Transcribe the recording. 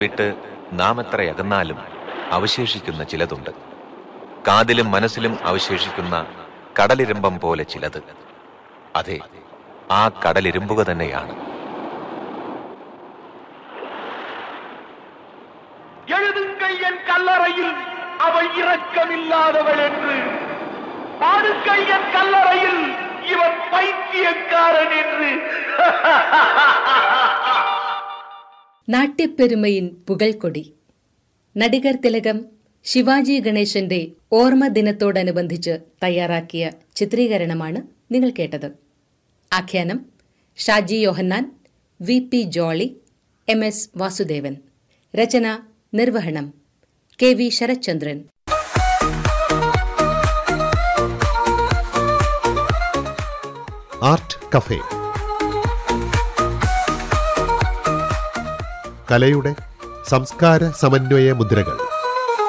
വിട്ട് നാം എത്ര അകന്നാലും അവശേഷിക്കുന്ന ചിലതുണ്ട് കാതിലും മനസ്സിലും അവശേഷിക്കുന്ന കടലിരമ്പം പോലെ ചിലത് അതെ ആ കടലിരുമ്പുക തന്നെയാണ് எழுதுங்கள் என் கல்லறையில் அவள் இரக்கமில்லாதவள் என்று பாடுங்கள் என் கல்லறையில் இவன் பைத்தியக்காரன் என்று നാട്യപ്പെരുമയിൻ പുകൾക്കൊടി നടികർ തിലകം ശിവാജി ഗണേശന്റെ ഓർമ്മ ദിനത്തോടനുബന്ധിച്ച് തയ്യാറാക്കിയ ചിത്രീകരണമാണ് നിങ്ങൾ കേട്ടത് ആഖ്യാനം Shaji Yohannan V P Jolly M S Vasudevan രചന നിർവഹണം K V Sarathchandran art cafe കലയുടെ സംസ്കാര സമന്വയ മുദ്രകൾ